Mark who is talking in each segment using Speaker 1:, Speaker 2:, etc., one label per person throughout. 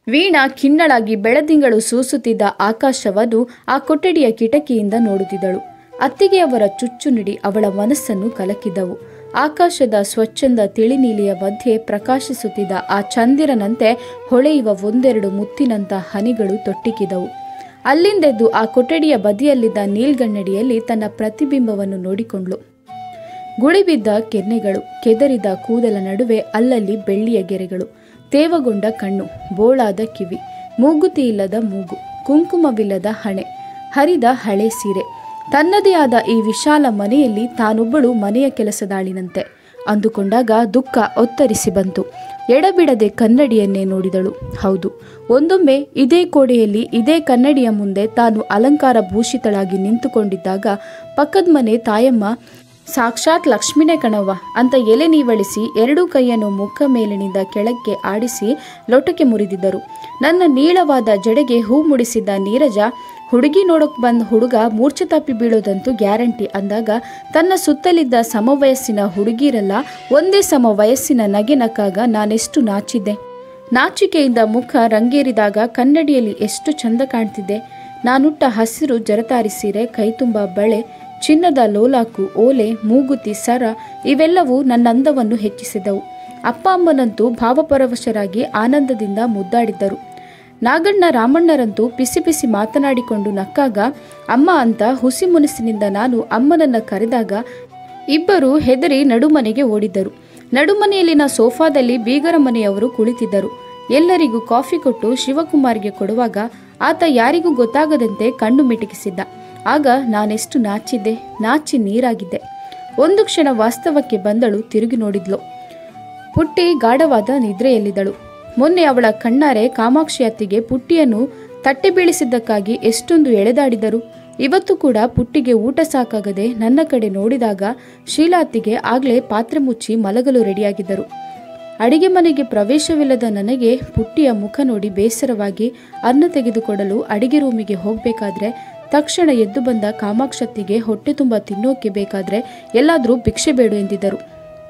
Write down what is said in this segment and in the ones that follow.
Speaker 1: ವೀಣಾ ಖಿನ್ನಳಾಗಿ ಬೆಳದಿಂಗಳು ಸೂಸುತ್ತಿದ್ದ ಆಕಾಶವನ್ನು ಆ ಕೊಠಡಿಯ ಕಿಟಕಿಯಿಂದ ನೋಡುತ್ತಿದ್ದಳು ಅತ್ತಿಗೆಯವರ ಚುಚ್ಚುನುಡಿ ಅವಳ ಮನಸ್ಸನ್ನು ಕಲಕಿದ್ದವು ಆಕಾಶದ ಸ್ವಚ್ಛಂದ ತಿಳಿನೀಲಿಯ ಮಧ್ಯೆ ಪ್ರಕಾಶಿಸುತ್ತಿದ್ದ ಆ ಚಂದಿರನಂತೆ ಹೊಳೆಯುವ ಒಂದೆರಡು ಮುತ್ತಿನಂಥ ಹನಿಗಳು ತೊಟ್ಟಿಕ್ಕಿದವು ಅಲ್ಲಿಂದೆದ್ದು ಆ ಕೊಠಡಿಯ ಬದಿಯಲ್ಲಿದ್ದ ನೀಲ್ಗನ್ನಡಿಯಲ್ಲಿ ತನ್ನ ಪ್ರತಿಬಿಂಬವನ್ನು ನೋಡಿಕೊಂಡ್ಳು ಗುಳಿಬಿದ್ದ ಕೆನ್ನೆಗಳು ಕೆದರಿದ ಕೂದಲ ನಡುವೆ ಅಲ್ಲಲ್ಲಿ ಬೆಳ್ಳಿಯ ಗೆರೆಗಳು ತೇವಗೊಂಡ ಕಣ್ಣು ಬೋಳಾದ ಕಿವಿ ಮೂಗುತಿ ಇಲ್ಲದ ಮೂಗು ಕುಂಕುಮವಿಲ್ಲದ ಹಣೆ ಹರಿದ ಹಳೆ ಸೀರೆ ತನ್ನದೇ ಆದ ಈ ವಿಶಾಲ ಮನೆಯಲ್ಲಿ ತಾನೊಬ್ಬಳು ಮನೆಯ ಕೆಲಸದಾಳಿನಂತೆ ಅಂದುಕೊಂಡಾಗ ದುಃಖ ಒತ್ತರಿಸಿ ಬಂತು ಎಡಬಿಡದೆ ಕನ್ನಡಿಯನ್ನೇ ನೋಡಿದಳು ಹೌದು ಒಂದೊಮ್ಮೆ ಇದೇ ಕೋಣೆಯಲ್ಲಿ ಇದೇ ಕನ್ನಡಿಯ ಮುಂದೆ ತಾನು ಅಲಂಕಾರ ಭೂಷಿತಳಾಗಿ ನಿಂತುಕೊಂಡಿದ್ದಾಗ ಪಕ್ಕದ ಮನೆ ತಾಯಮ್ಮ ಸಾಕ್ಷಾತ್ ಲಕ್ಷ್ಮಿನೇ ಕಣವ್ವ ಅಂತ ಎಲೆ ನೀವಳಿಸಿ ಎರಡೂ ಕೈಯನ್ನು ಮುಖ ಮೇಲಿನಿಂದ ಕೆಳಕ್ಕೆ ಆಡಿಸಿ ಲೊಟಕ್ಕೆ ಮುರಿದಿದ್ದರು ನನ್ನ ನೀಳವಾದ ಜಡೆಗೆ ಹೂ ಮುಡಿಸಿದ್ದ ನೀರಜ ಹುಡುಗಿ ನೋಡೋಕ್ ಬಂದ ಹುಡುಗ ಮೂರ್ಛೆ ತಪ್ಪಿ ಬೀಳೋದಂತೂ ಗ್ಯಾರಂಟಿ ಅಂದಾಗ ತನ್ನ ಸುತ್ತಲಿದ್ದ ಸಮವಯಸ್ಸಿನ ಹುಡುಗಿರೆಲ್ಲ ಒಂದೇ ಸಮ ವಯಸ್ಸಿನ ನಗೆ ನಕ್ಕಾಗ ನಾನೆಷ್ಟು ನಾಚಿದ್ದೆ ನಾಚಿಕೆಯಿಂದ ಮುಖ ರಂಗೇರಿದಾಗ ಕನ್ನಡಿಯಲ್ಲಿ ಎಷ್ಟು ಚಂದ ಕಾಣ್ತಿದ್ದೆ ನಾನುಟ್ಟ ಹಸಿರು ಜರತಾರಿ ಸೀರೆ ಕೈತುಂಬ ಬಳೆ ಚಿನ್ನದ ಲೋಲಾಕು ಓಲೆ ಮೂಗುತಿ ಸರ ಇವೆಲ್ಲವೂ ನನ್ನ ಅಂದವನ್ನು ಹೆಚ್ಚಿಸಿದವು ಅಪ್ಪ ಅಮ್ಮನಂತೂ ಭಾವಪರವಶರಾಗಿ ಆನಂದದಿಂದ ಮುದ್ದಾಡಿದ್ದರು ನಾಗಣ್ಣ ರಾಮಣ್ಣರಂತೂ ಪಿಸಿ ಪಿಸಿ ಮಾತನಾಡಿಕೊಂಡು ನಕ್ಕಾಗ ಅಮ್ಮ ಅಂತ ಹುಸಿ ಮುನಿಸಿನಿಂದ ನಾನು ಅಮ್ಮನನ್ನ ಕರೆದಾಗ ಇಬ್ಬರು ಹೆದರಿ ನಡುಮನೆಗೆ ಓಡಿದ್ದರು ನಡುಮನೆಯಲ್ಲಿನ ಸೋಫಾದಲ್ಲಿ ಬೀಗರ ಮನೆಯವರು ಕುಳಿತಿದ್ದರು ಎಲ್ಲರಿಗೂ ಕಾಫಿ ಕೊಟ್ಟು ಶಿವಕುಮಾರ್ಗೆ ಕೊಡುವಾಗ ಆತ ಯಾರಿಗೂ ಗೊತ್ತಾಗದಂತೆ ಕಣ್ಣು ಮಿಟುಕಿಸಿದ್ದ ಆಗ ನಾನೆಷ್ಟು ನಾಚಿದ್ದೆ ನಾಚಿ ನೀರಾಗಿದ್ದೆ ಒಂದು ಕ್ಷಣ ವಾಸ್ತವಕ್ಕೆ ಬಂದಳು ತಿರುಗಿ ನೋಡಿದ್ಲು ಪುಟ್ಟಿ ಗಾಢವಾದ ನಿದ್ರೆಯಲ್ಲಿದ್ದಳು ಮೊನ್ನೆ ಅವಳ ಕಣ್ಣಾರೆ ಕಾಮಾಕ್ಷಿ ಅತ್ತಿಗೆ ಪುಟ್ಟಿಯನ್ನು ತಟ್ಟೆ ಬೀಳಿಸಿದ್ದಕ್ಕಾಗಿ ಎಷ್ಟೊಂದು ಎಳೆದಾಡಿದರು ಇವತ್ತು ಕೂಡ ಪುಟ್ಟಿಗೆ ಊಟ ಸಾಕಾಗದೆ ನನ್ನ ಕಡೆ ನೋಡಿದಾಗ ಶೀಲಾ ಅತ್ತಿಗೆ ಆಗ್ಲೇ ಪಾತ್ರೆ ಮುಚ್ಚಿ ಮಲಗಲು ರೆಡಿಯಾಗಿದ್ದರು ಅಡಿಗೆ ಮನೆಗೆ ಪ್ರವೇಶವಿಲ್ಲದ ನನಗೆ ಪುಟ್ಟಿಯ ಮುಖ ನೋಡಿ ಬೇಸರವಾಗಿ ಅನ್ನ ತೆಗೆದುಕೊಡಲು ಅಡಿಗೆ ರೂಮಿಗೆ ಹೋಗಬೇಕಾದ್ರೆ ತಕ್ಷಣ ಎದ್ದು ಬಂದ ಕಾಮಾಕ್ಷತ್ತಿಗೆ ಹೊಟ್ಟೆ ತುಂಬ ತಿನ್ನೋಕೆ ಬೇಕಾದ್ರೆ ಎಲ್ಲಾದರೂ ಭಿಕ್ಷೆ ಬೇಡು ಎಂದಿದ್ದರು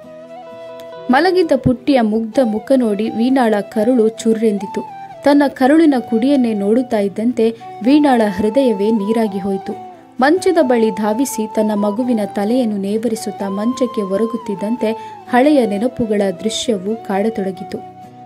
Speaker 1: ಮಲಗಿದ್ದ ಪುಟ್ಟಿಯ ಮುಗ್ಧ ಮುಖ ನೋಡಿ ವೀಣಾಳ ಕರುಳು ಚುರ್ರೆಂದಿತು ತನ್ನ ಕರುಳಿನ ಕುಡಿಯನ್ನೇ ನೋಡುತ್ತಾ ಇದ್ದಂತೆ ವೀಣಾಳ ಹೃದಯವೇ ನೀರಾಗಿ ಹೋಯಿತು ಮಂಚದ ಬಳಿ ಧಾವಿಸಿ ತನ್ನ ಮಗುವಿನ ತಲೆಯನ್ನು ನೇವರಿಸುತ್ತಾ ಮಂಚಕ್ಕೆ ಒರಗುತ್ತಿದ್ದಂತೆ ಹಳೆಯ ನೆನಪುಗಳ ದೃಶ್ಯವು ಕಾಡತೊಡಗಿತು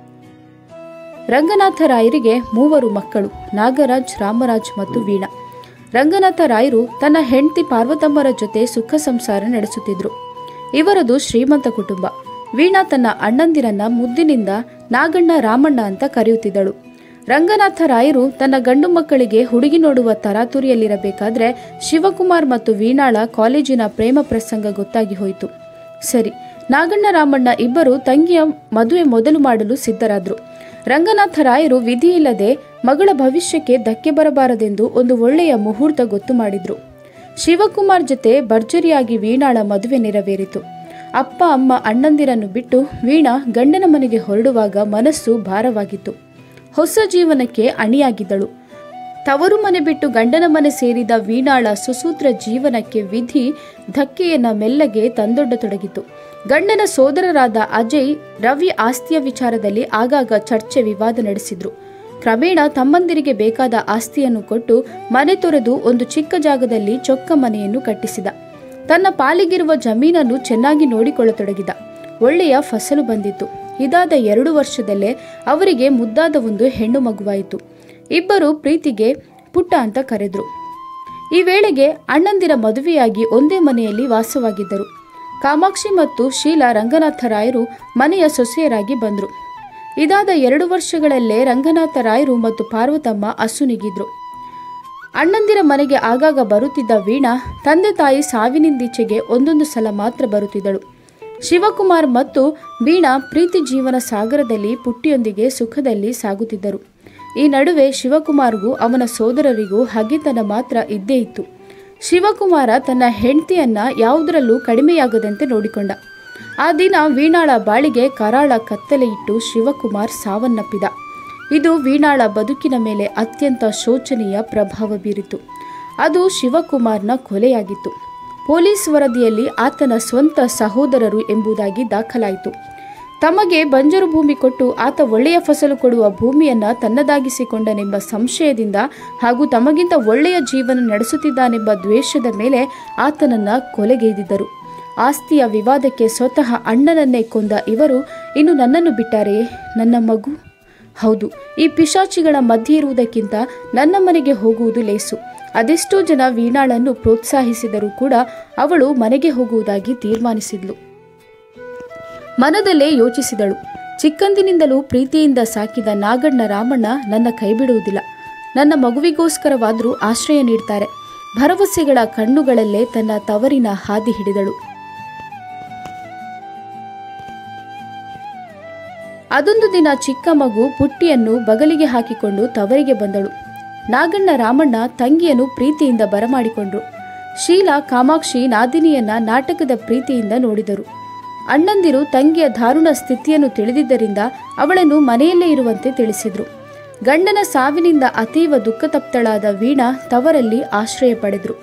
Speaker 1: ರಂಗನಾಥ ರಾಯರಿಗೆ ಮೂವರು ಮಕ್ಕಳು ನಾಗರಾಜ್ ರಾಮರಾಜ್ ಮತ್ತು ವೀಣಾ ರಂಗನಾಥ ರಾಯರು ತನ್ನ ಹೆಂಡತಿ ಪಾರ್ವತಮ್ಮರ ಜೊತೆ ಸುಖ ಸಂಸಾರ ನಡೆಸುತ್ತಿದ್ರು ಇವರದು ಶ್ರೀಮಂತ ಕುಟುಂಬ ವೀಣಾ ತನ್ನ ಅಣ್ಣಂದಿರನ್ನ ಮುದ್ದಿನಿಂದ ನಾಗಣ್ಣ ರಾಮಣ್ಣ ಅಂತ ಕರೆಯುತ್ತಿದ್ದಳು ರಂಗನಾಥ ರಾಯರು ತನ್ನ ಗಂಡು ಮಕ್ಕಳಿಗೆ ಹುಡುಗಿ ನೋಡುವ ತರಾತುರಿಯಲ್ಲಿರಬೇಕಾದ್ರೆ ಶಿವಕುಮಾರ್ ಮತ್ತು ವೀಣಾಳ ಕಾಲೇಜಿನ ಪ್ರೇಮ ಪ್ರಸಂಗ ಗೊತ್ತಾಗಿ ಹೋಯಿತು ಸರಿ ನಾಗಣ್ಣ ರಾಮಣ್ಣ ಇಬ್ಬರು ತಂಗಿಯ ಮದುವೆ ಮೊದಲು ಮಾಡಲು ಸಿದ್ಧರಾದ್ರು ರಂಗನಾಥ ರಾಯರು ವಿಧಿಯಿಲ್ಲದೆ ಮಗಳ ಭವಿಷ್ಯಕ್ಕೆ ಧಕ್ಕೆ ಬರಬಾರದೆಂದು ಒಂದು ಒಳ್ಳೆಯ ಮುಹೂರ್ತ ಗೊತ್ತು ಮಾಡಿದ್ರು ಶಿವಕುಮಾರ್ ಜೊತೆ ಭರ್ಜರಿಯಾಗಿ ವೀಣಾಳ ಮದುವೆ ನೆರವೇರಿತು ಅಪ್ಪ ಅಮ್ಮ ಅಣ್ಣಂದಿರನ್ನು ಬಿಟ್ಟು ವೀಣಾ ಗಂಡನ ಮನೆಗೆ ಹೊರಡುವಾಗ ಮನಸ್ಸು ಭಾರವಾಗಿತ್ತು ಹೊಸ ಜೀವನಕ್ಕೆ ಅಣಿಯಾಗಿದ್ದಳು ತವರು ಮನೆ ಬಿಟ್ಟು ಗಂಡನ ಮನೆ ಸೇರಿದ ವೀಣಾಳ ಸುಸೂತ್ರ ಜೀವನಕ್ಕೆ ವಿಧಿ ಧಕ್ಕೆಯನ್ನ ಮೆಲ್ಲಗೆ ತಂದೊಡ್ಡತೊಡಗಿತು ಗಂಡನ ಸೋದರರಾದ ಅಜಯ್ ರವಿ ಆಸ್ತಿಯ ವಿಚಾರದಲ್ಲಿ ಆಗಾಗ ಚರ್ಚೆ ವಿವಾದ ನಡೆಸಿದ್ರು ಕ್ರಮೇಣ ತಮ್ಮಂದಿರಿಗೆ ಬೇಕಾದ ಆಸ್ತಿಯನ್ನು ಕೊಟ್ಟು ಮನೆ ತೊರೆದು ಒಂದು ಚಿಕ್ಕ ಜಾಗದಲ್ಲಿ ಚೊಕ್ಕ ಮನೆಯನ್ನು ಕಟ್ಟಿಸಿದ ತನ್ನ ಪಾಲಿಗಿರುವ ಜಮೀನನ್ನು ಚೆನ್ನಾಗಿ ನೋಡಿಕೊಳ್ಳತೊಡಗಿದ ಒಳ್ಳೆಯ ಫಸಲು ಬಂದಿತ್ತು ಇದಾದ ಎರಡು ವರ್ಷದಲ್ಲೇ ಅವರಿಗೆ ಮುದ್ದಾದ ಒಂದು ಹೆಣ್ಣು ಮಗುವಾಯಿತು ಇಬ್ಬರು ಪ್ರೀತಿಗೆ ಪುಟ್ಟ ಅಂತ ಕರೆದ್ರು ಈ ವೇಳೆಗೆ ಅಣ್ಣಂದಿರ ಮದುವೆಯಾಗಿ ಒಂದೇ ಮನೆಯಲ್ಲಿ ವಾಸವಾಗಿದ್ದರು ಕಾಮಾಕ್ಷಿ ಮತ್ತು ಶೀಲಾ ರಂಗನಾಥ ರಾಯರು ಮನೆಯ ಸೊಸೆಯರಾಗಿ ಬಂದರು ಇದಾದ ಎರಡು ವರ್ಷಗಳಲ್ಲೇ ರಂಗನಾಥ ರಾಯರು ಮತ್ತು ಪಾರ್ವತಮ್ಮ ಅಸುನಿಗಿದ್ರು ಅಣ್ಣಂದಿರ ಮನೆಗೆ ಆಗಾಗ ಬರುತ್ತಿದ್ದ ವೀಣಾ ತಂದೆ ತಾಯಿ ಸಾವಿನಿಂದೀಚೆಗೆ ಒಂದೊಂದು ಸಲ ಮಾತ್ರ ಬರುತ್ತಿದ್ದಳು ಶಿವಕುಮಾರ್ ಮತ್ತು ವೀಣಾ ಪ್ರೀತಿ ಜೀವನ ಸಾಗರದಲ್ಲಿ ಪುಟ್ಟಿಯೊಂದಿಗೆ ಸುಖದಲ್ಲಿ ಸಾಗುತ್ತಿದ್ದರು ಈ ನಡುವೆ ಶಿವಕುಮಾರ್ಗೂ ಅವನ ಸೋದರರಿಗೂ ಹಗೆತನ ಮಾತ್ರ ಇದ್ದೇ ಇತ್ತು ಶಿವಕುಮಾರ ತನ್ನ ಹೆಂಡತಿಯನ್ನ ಯಾವುದರಲ್ಲೂ ಕಡಿಮೆಯಾಗದಂತೆ ನೋಡಿಕೊಂಡ ಆ ದಿನ ವೀಣಾಳ ಬಾಳಿಗೆ ಕರಾಳ ಕತ್ತಲೆ ಇಟ್ಟು ಶಿವಕುಮಾರ್ ಸಾವನ್ನಪ್ಪಿದ ಇದು ವೀಣಾಳ ಬದುಕಿನ ಮೇಲೆ ಅತ್ಯಂತ ಶೋಚನೀಯ ಪ್ರಭಾವ ಬೀರಿತು ಅದು ಶಿವಕುಮಾರ್ನ ಕೊಲೆಯಾಗಿತ್ತು ಪೊಲೀಸ್ ವರದಿಯಲ್ಲಿ ಆತನ ಸ್ವಂತ ಸಹೋದರರು ಎಂಬುದಾಗಿ ದಾಖಲಾಯಿತು ತಮಗೆ ಬಂಜರು ಭೂಮಿ ಕೊಟ್ಟು ಆತ ಒಳ್ಳೆಯ ಫಸಲು ಕೊಡುವ ಭೂಮಿಯನ್ನ ತನ್ನದಾಗಿಸಿಕೊಂಡನೆಂಬ ಸಂಶಯದಿಂದ ಹಾಗೂ ತಮಗಿಂತ ಒಳ್ಳೆಯ ಜೀವನ ನಡೆಸುತ್ತಿದ್ದಾನೆಂಬ ದ್ವೇಷದ ಮೇಲೆ ಆತನನ್ನ ಕೊಲೆಗೈದಿದ್ದರು ಆಸ್ತಿಯ ವಿವಾದಕ್ಕೆ ಸ್ವತಃ ಅಣ್ಣನನ್ನೇ ಕೊಂದ ಇವರು ಇನ್ನು ನನ್ನನ್ನು ಬಿಟ್ಟಾರೆಯೇ ನನ್ನ ಮಗು ಹೌದು ಈ ಪಿಶಾಚಿಗಳ ಮಧ್ಯೆ ಇರುವುದಕ್ಕಿಂತ ನನ್ನ ಮನೆಗೆ ಹೋಗುವುದು ಲೇಸು ಅದೆಷ್ಟೋ ಜನ ವೀಣಾಳನ್ನು ಪ್ರೋತ್ಸಾಹಿಸಿದರೂ ಕೂಡ ಅವಳು ಮನೆಗೆ ಹೋಗುವುದಾಗಿ ತೀರ್ಮಾನಿಸಿದ್ಲು ಮನದಲ್ಲೇ ಯೋಚಿಸಿದಳು ಚಿಕ್ಕಂದಿನಿಂದಲೂ ಪ್ರೀತಿಯಿಂದ ಸಾಕಿದ ನಾಗಣ್ಣ ರಾಮಣ್ಣ ನನ್ನ ಕೈಬಿಡುವುದಿಲ್ಲ ನನ್ನ ಮಗುವಿಗೋಸ್ಕರವಾದರೂ ಆಶ್ರಯ ನೀಡ್ತಾರೆ ಭರವಸೆಗಳ ಕಣ್ಣುಗಳಲ್ಲೇ ತನ್ನ ತವರಿನ ಹಾದಿ ಹಿಡಿದಳು ಅದೊಂದು ದಿನ ಚಿಕ್ಕ ಮಗು ಪುಟ್ಟಿಯನ್ನು ಬಗಲಿಗೆ ಹಾಕಿಕೊಂಡು ತವರಿಗೆ ಬಂದಳು ನಾಗಣ್ಣ ರಾಮಣ್ಣ ತಂಗಿಯನ್ನು ಪ್ರೀತಿಯಿಂದ ಬರಮಾಡಿಕೊಂಡ್ರು ಶೀಲಾ ಕಾಮಾಕ್ಷಿ ನಾದಿನಿಯನ್ನ ನಾಟಕದ ಪ್ರೀತಿಯಿಂದ ನೋಡಿದರು ಅಣ್ಣಂದಿರು ತಂಗಿಯ ದಾರುಣ ಸ್ಥಿತಿಯನ್ನು ತಿಳಿದಿದ್ದರಿಂದ ಅವಳನ್ನು ಮನೆಯಲ್ಲೇ ಇರುವಂತೆ ತಿಳಿಸಿದ್ರು ಗಂಡನ ಸಾವಿನಿಂದ ಅತೀವ ದುಃಖತಪ್ತಳಾದ ವೀಣಾ ತವರಲ್ಲಿ ಆಶ್ರಯ ಪಡೆದ್ರು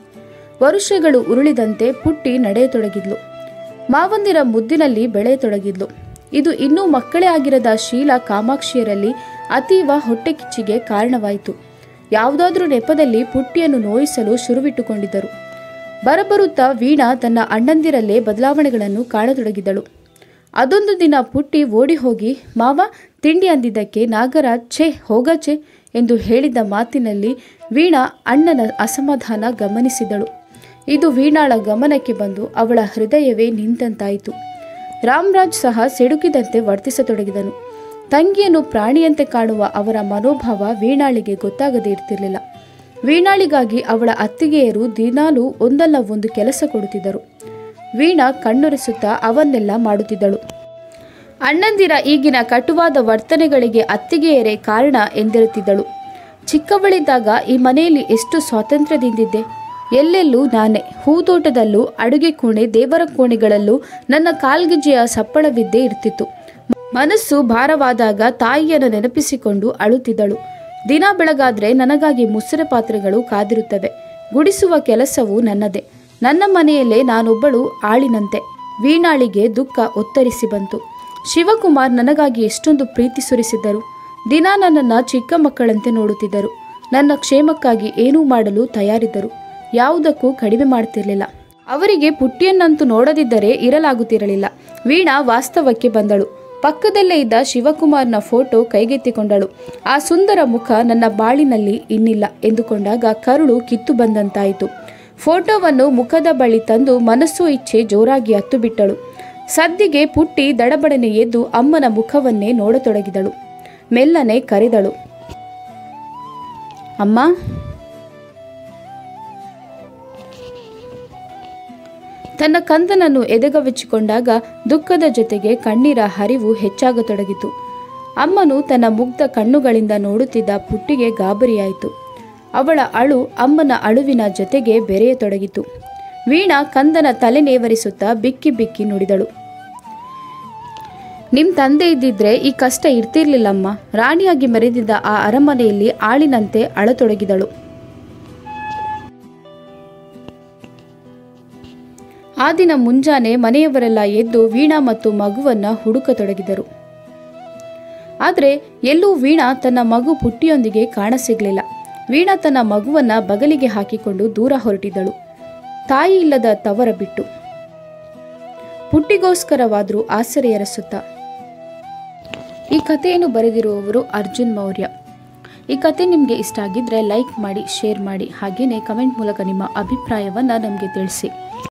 Speaker 1: ವರುಷಗಳು ಉರುಳಿದಂತೆ ಪುಟ್ಟಿ ನಡೆಯತೊಡಗಿದ್ಲು ಮಾವಂದಿರ ಮುದ್ದಿನಲ್ಲಿ ಬೆಳೆಯತೊಡಗಿದ್ಲು ಇದು ಇನ್ನೂ ಮಕ್ಕಳೇ ಆಗಿರದ ಶೀಲಾ ಕಾಮಾಕ್ಷಿಯರಲ್ಲಿ ಅತೀವ ಹೊಟ್ಟೆಕಿಚ್ಚಿಗೆ ಕಾರಣವಾಯಿತು ಯಾವುದಾದ್ರೂ ನೆಪದಲ್ಲಿ ಪುಟ್ಟಿಯನ್ನು ನೋಯಿಸಲು ಶುರುವಿಟ್ಟುಕೊಂಡಿದ್ದರು ಬರಬರುತ್ತಾ ವೀಣಾ ತನ್ನ ಅಣ್ಣಂದಿರಲ್ಲೇ ಬದಲಾವಣೆಗಳನ್ನು ಕಾಣತೊಡಗಿದಳು ಅದೊಂದು ದಿನ ಪುಟ್ಟಿ ಓಡಿ ಹೋಗಿ ಮಾವ ತಿಂಡಿ ಅಂದಿದ್ದಕ್ಕೆ ನಾಗರಾಜ್ ಛೇ ಹೋಗ ಛೇ ಎಂದು ಹೇಳಿದ ಮಾತಿನಲ್ಲಿ ವೀಣಾ ಅಣ್ಣನ ಅಸಮಾಧಾನ ಗಮನಿಸಿದಳು ಇದು ವೀಣಾಳ ಗಮನಕ್ಕೆ ಬಂದು ಅವಳ ಹೃದಯವೇ ನಿಂತಂತಾಯಿತು ರಾಮರಾಜ್ ಸಹ ಸಿಡುಕಿದಂತೆ ವರ್ತಿಸತೊಡಗಿದನು ತಂಗಿಯನ್ನು ಪ್ರಾಣಿಯಂತೆ ಕಾಣುವ ಅವರ ಮನೋಭಾವ ವೀಣಾಳಿಗೆ ಗೊತ್ತಾಗದೇ ಇರ್ತಿರಲಿಲ್ಲ ವೀಣಾಳಿಗಾಗಿ ಅವಳ ಅತ್ತಿಗೆಯರು ದಿನಾಲೂ ಒಂದಲ್ಲ ಒಂದು ಕೆಲಸ ಕೊಡುತ್ತಿದ್ದರು ವೀಣಾ ಕಣ್ಣೊರೆಸುತ್ತಾ ಅವನ್ನೆಲ್ಲ ಮಾಡುತ್ತಿದ್ದಳು ಅಣ್ಣಂದಿರ ಈಗಿನ ಕಟುವಾದ ವರ್ತನೆಗಳಿಗೆ ಅತ್ತಿಗೆಯರೇ ಕಾರಣ ಎಂದಿರುತ್ತಿದ್ದಳು ಚಿಕ್ಕವಳಿದ್ದಾಗ ಈ ಮನೆಯಲ್ಲಿ ಎಷ್ಟು ಸ್ವಾತಂತ್ರ್ಯದಿಂದಿದ್ದೆ ಎಲ್ಲೆಲ್ಲೂ ನಾನೇ ಹೂದೋಟದಲ್ಲೂ ಅಡುಗೆ ಕೋಣೆ ದೇವರ ಕೋಣೆಗಳಲ್ಲೂ ನನ್ನ ಕಾಲ್ಗೆಜ್ಜೆಯ ಸಪ್ಪಳವಿದ್ದೇ ಇರ್ತಿತ್ತು ಮನಸ್ಸು ಭಾರವಾದಾಗ ತಾಯಿಯನ್ನು ನೆನಪಿಸಿಕೊಂಡು ಅಳುತ್ತಿದ್ದಳು ದಿನ ಬೆಳಗಾದ್ರೆ ನನಗಾಗಿ ಮುಸುರೆ ಪಾತ್ರೆಗಳು ಕಾದಿರುತ್ತವೆ ಗುಡಿಸುವ ಕೆಲಸವು ನನ್ನದೇ ನನ್ನ ಮನೆಯಲ್ಲೇ ನಾನೊಬ್ಬಳು ಆಳಿನಂತೆ ವೀಣಾಳಿಗೆ ದುಃಖ ಒತ್ತರಿಸಿ ಬಂತು ಶಿವಕುಮಾರ್ ನನಗಾಗಿ ಎಷ್ಟೊಂದು ಪ್ರೀತಿ ಸುರಿಸಿದ್ದರು ದಿನ ನನ್ನನ್ನು ಚಿಕ್ಕ ಮಕ್ಕಳಂತೆ ನೋಡುತ್ತಿದ್ದರು ನನ್ನ ಕ್ಷೇಮಕ್ಕಾಗಿ ಏನೂ ಮಾಡಲು ತಯಾರಿದ್ದರು ಯಾವುದಕ್ಕೂ ಕಡಿಮೆ ಮಾಡ್ತಿರ್ಲಿಲ್ಲ ಅವರಿಗೆ ಪುಟ್ಟಿಯನ್ನಂತೂ ನೋಡದಿದ್ದರೆ ಇರಲಾಗುತ್ತಿರಲಿಲ್ಲ ವೀಣಾ ವಾಸ್ತವಕ್ಕೆ ಬಂದಳು ಪಕ್ಕದಲ್ಲೇ ಇದ್ದ ಶಿವಕುಮಾರ್ನ ಫೋಟೋ ಕೈಗೆತ್ತಿಕೊಂಡಳು ಆ ಸುಂದರ ಮುಖ ನನ್ನ ಬಾಳಿನಲ್ಲಿ ಇನ್ನಿಲ್ಲ ಎಂದುಕೊಂಡಾಗ ಕರುಳು ಕಿತ್ತು ಬಂದಂತಾಯಿತು ಫೋಟೋವನ್ನು ಮುಖದ ಬಳಿ ತಂದು ಮನಸ್ಸು ಇಚ್ಛೆ ಜೋರಾಗಿ ಹತ್ತು ಬಿಟ್ಟಳು ಸದ್ದಿಗೆ ಪುಟ್ಟಿ ದಡಬಡನೆ ಎದ್ದು ಅಮ್ಮನ ಮುಖವನ್ನೇ ನೋಡತೊಡಗಿದಳು ಮೆಲ್ಲನೆ ಕರೆದಳು ಅಮ್ಮ ತನ್ನ ಕಂದನನ್ನು ಎದೆಗವಚಿಕೊಂಡಾಗ ದುಃಖದ ಜೊತೆಗೆ ಕಣ್ಣೀರ ಹರಿವು ಹೆಚ್ಚಾಗತೊಡಗಿತು ಅಮ್ಮನು ತನ್ನ ಮುಗ್ಧ ಕಣ್ಣುಗಳಿಂದ ನೋಡುತ್ತಿದ್ದ ಪುಟ್ಟಿಗೆ ಗಾಬರಿಯಾಯಿತು ಅವಳ ಅಳು ಅಮ್ಮನ ಅಳುವಿನ ಜೊತೆಗೆ ಬೆರೆಯತೊಡಗಿತು ವೀಣಾ ಕಂದನ ತಲೆ ನೇವರಿಸುತ್ತಾ ಬಿಕ್ಕಿ ಬಿಕ್ಕಿ ನುಡಿದಳು ನಿಮ್ ತಂದೆ ಇದ್ದಿದ್ರೆ ಈ ಕಷ್ಟ ಇರ್ತಿರ್ಲಿಲ್ಲಮ್ಮ ರಾಣಿಯಾಗಿ ಮೆರೆದಿದ್ದ ಆ ಅರಮನೆಯಲ್ಲಿ ಆಳಿನಂತೆ ಅಳತೊಡಗಿದಳು ಆ ದಿನ ಮುಂಜಾನೆ ಮನೆಯವರೆಲ್ಲ ಎದ್ದು ವೀಣಾ ಮತ್ತು ಮಗುವನ್ನ ಹುಡುಕತೊಡಗಿದರು ಆದರೆ ಎಲ್ಲೂ ವೀಣಾ ತನ್ನ ಮಗು ಪುಟ್ಟಿಯೊಂದಿಗೆ ಕಾಣಸಿಗ್ಲಿಲ್ಲ ವೀಣಾ ತನ್ನ ಮಗುವನ್ನ ಬಗಲಿಗೆ ಹಾಕಿಕೊಂಡು ದೂರ ಹೊರಟಿದ್ದಳು ತಾಯಿ ಇಲ್ಲದ ತವರ ಬಿಟ್ಟು ಪುಟ್ಟಿಗೋಸ್ಕರವಾದರೂ ಆಸರೆ ಎರಸುತ್ತಾ ಈ ಕಥೆಯನ್ನು ಬರೆದಿರುವವರು ಅರ್ಜುನ್ ಮೌರ್ಯ ಈ ಕತೆ ನಿಮಗೆ ಇಷ್ಟ ಆಗಿದ್ರೆ ಲೈಕ್ ಮಾಡಿ ಶೇರ್ ಮಾಡಿ ಹಾಗೆಯೇ ಕಮೆಂಟ್ ಮೂಲಕ ನಿಮ್ಮ ಅಭಿಪ್ರಾಯವನ್ನು ನಮಗೆ ತಿಳಿಸಿ